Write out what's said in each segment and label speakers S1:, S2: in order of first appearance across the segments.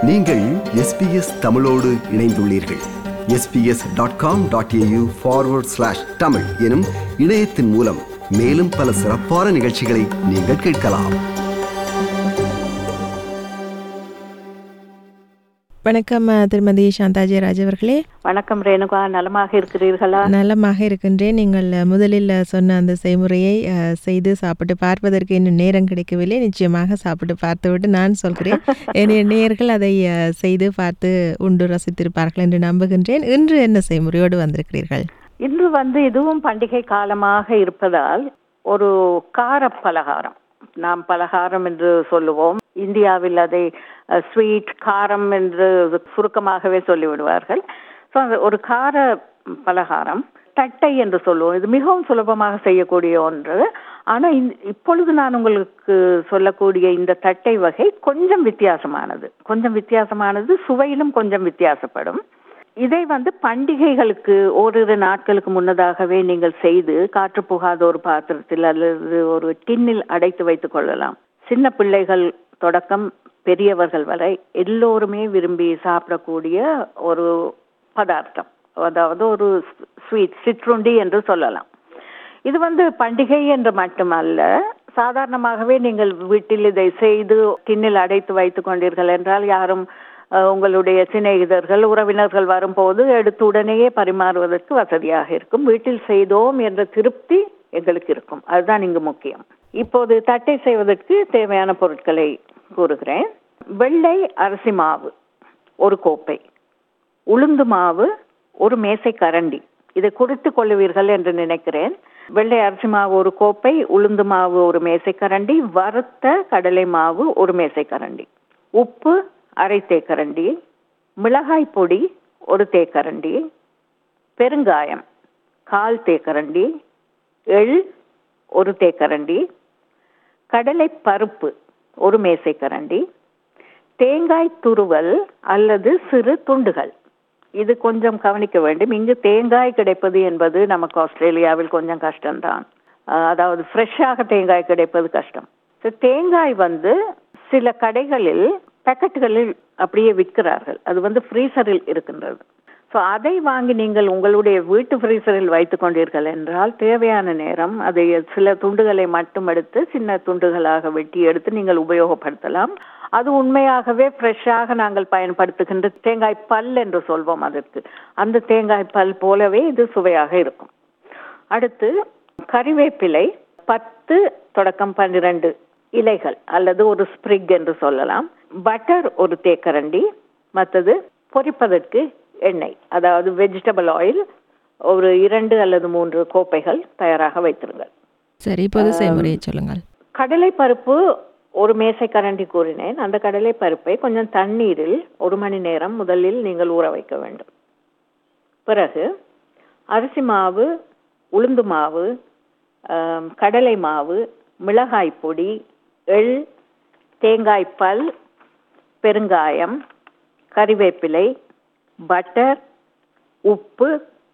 S1: நீங்கள் எஸ்பிஎஸ் தமிழோடு இணைந்துள்ளீர்கள் SBS dot com dot AU forward slash Tamil எனும் இணையத்தின் மூலம் மேலும் பல சிறப்பான நிகழ்ச்சிகளை நீங்கள் கேட்கலாம்
S2: வணக்கம் அஹ், திருமதி சாந்தா ஜெயராஜ் அவர்களே
S3: வணக்கம் ரேணுகா நலமாக இருக்கிறீர்களா
S2: நலமாக இருக்கின்றேன் நீங்கள் அஹ், முதலில் அஹ், சொன்ன அந்த செய்முறையை அஹ், செய்து சாப்பிட்டு பார்ப்பதற்கு இன்னும் நேரம் கிடைக்கவில்லை நிச்சயமாக சாப்பிட்டு பார்த்துவிட்டு நான் சொல்கிறேன் என்னுடைய நேயர்கள் அதை அஹ், செய்து பார்த்து உண்டு ரசித்திருப்பார்கள் என்று நம்புகின்றேன் இன்று என்ன செய்முறையோடு வந்திருக்கிறீர்கள்
S3: இன்று வந்து இதுவும் பண்டிகை காலமாக இருப்பதால் ஒரு கார பலகாரம் நாம் பலகாரம் என்று சொல்லுவோம் இந்தியாவில் அதை ஸ்வீட் காரம் என்று சுருக்கமாகவே சொல்லிவிடுவார்கள் ஸோ அந்த ஒரு கார பலகாரம் தட்டை என்று சொல்லுவோம் இது மிகவும் சுலபமாக செய்யக்கூடிய ஒன்று ஆனால் இப்பொழுது நான் உங்களுக்கு சொல்லக்கூடிய இந்த தட்டை வகை கொஞ்சம் வித்தியாசமானது கொஞ்சம் வித்தியாசமானது சுவையிலும் கொஞ்சம் வித்தியாசப்படும் இதை வந்து பண்டிகைகளுக்கு ஓரிரு நாட்களுக்கு முன்னதாகவே நீங்கள் செய்து காற்று புகாத ஒரு பாத்திரத்தில் அல்லது ஒரு டின்னில் அடைத்து வைத்துக் கொள்ளலாம் சின்ன பிள்ளைகள் தொடக்கம் பெரியவர்கள் வரை எல்லோருமே விரும்பி சாப்பிடக்கூடிய ஒரு பதார்த்தம் அதாவது ஒரு ஸ்வீட் சிற்றுண்டி என்று சொல்லலாம் இது வந்து பண்டிகை என்று மட்டுமல்ல சாதாரணமாகவே நீங்கள் வீட்டில் இதை செய்து டின்னில் அடைத்து வைத்துக் கொண்டீர்கள் என்றால் யாரும் அஹ், உங்களுடைய சிநேகிதர்கள் உறவினர்கள் வரும்போது எடுத்து உடனேயே பரிமாறுவதற்கு வசதியாக இருக்கும் வீட்டில் செய்தோம் என்ற திருப்தி எங்களுக்கு இருக்கும் அதுதான் இங்கு முக்கியம் இப்போது தட்டை செய்வதற்கு தேவையான பொருட்களை கூறுகிறேன் வெள்ளை அரிசி மாவு ஒரு கோப்பை உளுந்து மாவு ஒரு மேசை கரண்டி இதை குறித்து கொள்ளுவீர்கள் என்று நினைக்கிறேன் வெள்ளை அரிசி மாவு ஒரு கோப்பை உளுந்து மாவு ஒரு மேசை கரண்டி வறுத்த கடலை மாவு ஒரு மேசை கரண்டி உப்பு அரை தேக்கரண்டி மிளகாய் பொடி ஒரு தேக்கரண்டி பெருங்காயம் கால் தேக்கரண்டி எள் ஒரு தேக்கரண்டி கடலை பருப்பு ஒரு மேசை கரண்டி தேங்காய் துருவல் அல்லது சிறு துண்டுகள் இது கொஞ்சம் கவனிக்க வேண்டும் இங்கு தேங்காய் கிடைப்பது என்பது நமக்கு ஆஸ்திரேலியாவில் கொஞ்சம் கஷ்டம்தான் அஹ் அதாவது ஃப்ரெஷ்ஷாக தேங்காய் கிடைப்பது கஷ்டம் So, தேங்காய் வந்து சில கடைகளில் பேக்கெட்டுகளில் அப்படியே விற்கிறார்கள் அது வந்து ஃப்ரீசரில் இருக்கின்றது ஸோ அதை வாங்கி நீங்கள் உங்களுடைய வீட்டு ஃப்ரீசரில் வைத்துக் கொண்டீர்கள் என்றால் தேவையான நேரம் அதை சில துண்டுகளை மட்டும் எடுத்து சின்ன துண்டுகளாக வெட்டி எடுத்து நீங்கள் உபயோகப்படுத்தலாம் அது உண்மையாகவே ஃப்ரெஷ்ஷாக நாங்கள் பயன்படுத்துகின்ற தேங்காய் பல் என்று சொல்வோம் அதற்கு அந்த தேங்காய் பல் போலவே இது சுவையாக இருக்கும் அடுத்து கறிவேப்பிலை பத்து தொடக்கம் பன்னிரண்டு இலைகள் அல்லது ஒரு ஸ்ப்ரிக் என்று சொல்லலாம் பட்டர் ஒரு தேக்கரண்டி மற்றது பொரிப்பதற்கு எண்ணெய் அதாவது வெஜிடபிள் ஆயில் ஒரு இரண்டு அல்லது மூன்று கோப்பைகள் தயாராக வைத்திருங்கள்
S2: சரி இப்போது செய்முறையை சொல்லுங்கள்
S3: கடலை பருப்பு ஒரு மேசை கரண்டி கூறினேன் அந்த கடலை பருப்பை கொஞ்சம் தண்ணீரில் ஒரு மணி நேரம் முதலில் நீங்கள் ஊற வைக்க வேண்டும் பிறகு அரிசி மாவு உளுந்து மாவு ஆம், கடலை மாவு மிளகாய் பொடி எள் தேங்காய் பல் பெருங்காயம் கறிவேப்பிலை பட்டர் உப்பு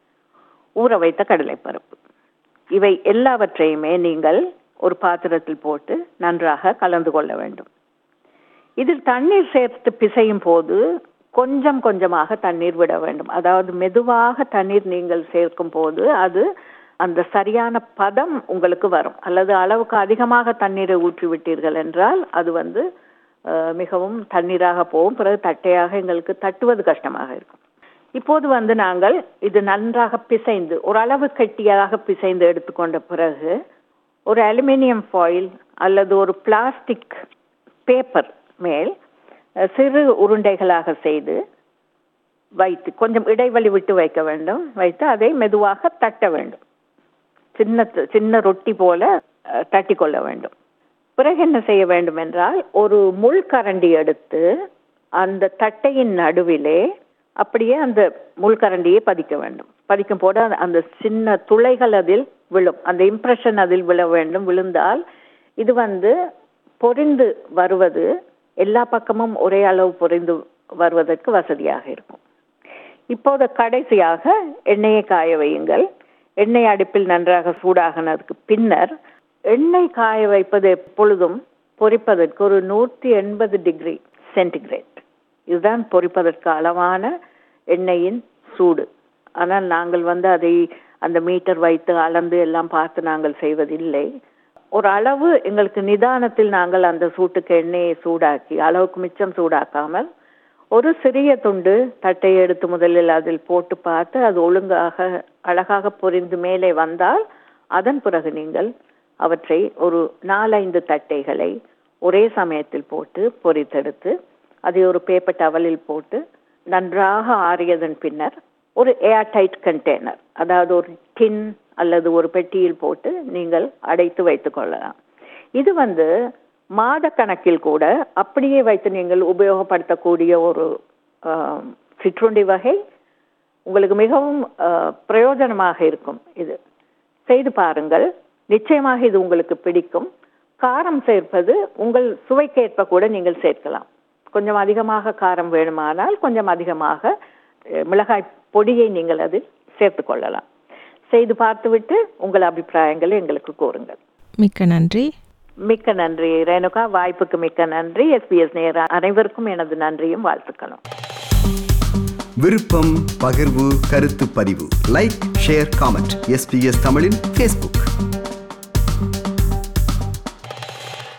S3: ஊற வைத்த கடலைப்பருப்பு இவை எல்லாவற்றையுமே நீங்கள் ஒரு பாத்திரத்தில் போட்டு நன்றாக கலந்து கொள்ள வேண்டும் இதில் தண்ணீர் சேர்த்து பிசையும் போது கொஞ்சம் கொஞ்சமாக தண்ணீர் விட வேண்டும் அதாவது மெதுவாக தண்ணீர் நீங்கள் சேர்க்கும் போது அது அந்த சரியான பதம் உங்களுக்கு வரும் அல்லது அளவுக்கு அதிகமாக தண்ணீரை ஊற்றி விட்டீர்கள் என்றால் அது வந்து அஹ், மிகவும் தண்ணீராக போகும் பிறகு தட்டையாக எங்களுக்கு தட்டுவது கஷ்டமாக இருக்கும் இப்போது வந்து நாங்கள் இது நன்றாக பிசைந்து ஒரு அளவு கெட்டியாக பிசைந்து எடுத்துக்கொண்ட பிறகு ஒரு அலுமினியம் ஃபாயில் அல்லது ஒரு பிளாஸ்டிக் பேப்பர் மேல் அஹ், சிறு உருண்டைகளாக செய்து வைத்து கொஞ்சம் இடைவெளி விட்டு வைக்க வேண்டும் வைத்து அதை மெதுவாக தட்ட வேண்டும் சின்ன சின்ன ரொட்டி போல அஹ், தட்டி கொள்ள வேண்டும் பிறகு என்ன செய்ய வேண்டும் என்றால் ஒரு முள் கரண்டி எடுத்து அந்த தட்டையின் நடுவிலே அப்படியே அந்த முள்கரண்டியை பதிக்க வேண்டும் பதிக்கும் போது அந்த- அந்த சின்ன துளைகள் அதில் விழும் அந்த இம்ப்ரெஷன் அதில் விழ வேண்டும் விழுந்தால் இது வந்து பொரிந்து வருவது எல்லா பக்கமும் ஒரே அளவு பொரிந்து வருவதற்கு வசதியாக இருக்கும் இப்போது கடைசியாக எண்ணெயை காய வையுங்கள் எண்ணெய் அடுப்பில் நன்றாக சூடாகினதுக்கு பின்னர் எண்ணெய் காய வைப்பது எப்பொழுதும் பொரிப்பதற்கு ஒரு நூற்றி எண்பது டிகிரி சென்டிகிரேட் இதுதான் பொரிப்பதற்கு அளவான எண்ணெயின் சூடு ஆனால் நாங்கள் வந்து அதை அந்த மீட்டர் வைத்து அளந்து எல்லாம் பார்த்து நாங்கள் செய்வதில்லை ஒரு அளவு எங்களுக்கு நிதானத்தில் நாங்கள் அந்த சூட்டுக்கு எண்ணெயை சூடாக்கி அளவுக்கு மிச்சம் சூடாக்காமல் ஒரு சிறிய துண்டு தட்டை எடுத்து முதலில் அதில் போட்டு பார்த்து அது ஒழுங்காக அழகாக பொரிந்து மேலே வந்தால் அதன் பிறகு நீங்கள் அவற்றை ஒரு நாலைந்து தட்டைகளை ஒரே சமயத்தில் போட்டு பொரித்தெடுத்து அதை ஒரு பேப்பர் டவலில் போட்டு நன்றாக ஆறியதன் பின்னர் ஒரு ஏர் டைட் கண்டெய்னர் அதாவது ஒரு டின் அல்லது ஒரு பெட்டியில் போட்டு நீங்கள் அடைத்து வைத்துக் கொள்ளலாம் இது வந்து மாத கணக்கில் கூட அப்படியே வைத்து நீங்கள் உபயோகப்படுத்தக்கூடிய ஒரு ஆஹ், சிற்றுண்டி வகை உங்களுக்கு மிகவும் ஆஹ், பிரயோஜனமாக இருக்கும் இது செய்து பாருங்கள் நிச்சயமாக இது உங்களுக்கு பிடிக்கும் காரம் சேர்ப்பது உங்கள் சுவைக்கேற்ப கூட நீங்கள் சேர்க்கலாம் கொஞ்சம் அதிகமாக காரம் வேணுமானால் கொஞ்சம் அதிகமாக அஹ், மிளகாய் பொடியை நீங்கள் அதில் சேர்த்துக் கொள்ளலாம் செய்து பார்த்துவிட்டு உங்கள் அபிப்பிராயங்களை எங்களுக்கு கூறுங்கள்
S2: மிக்க நன்றி
S3: மிக்க நன்றி ரேணுகா வாய்ப்புக்கு மிக்க நன்றி எஸ்பிஎஸ் நேர அனைவருக்கும் எனது நன்றியும் வாழ்த்துக்களும்
S1: விருப்பம் பகிர்வு கருத்து பதிவு லைக் ஷேர் காமெண்ட் எஸ்பிஎஸ் தமிழின் ஃபேஸ்புக்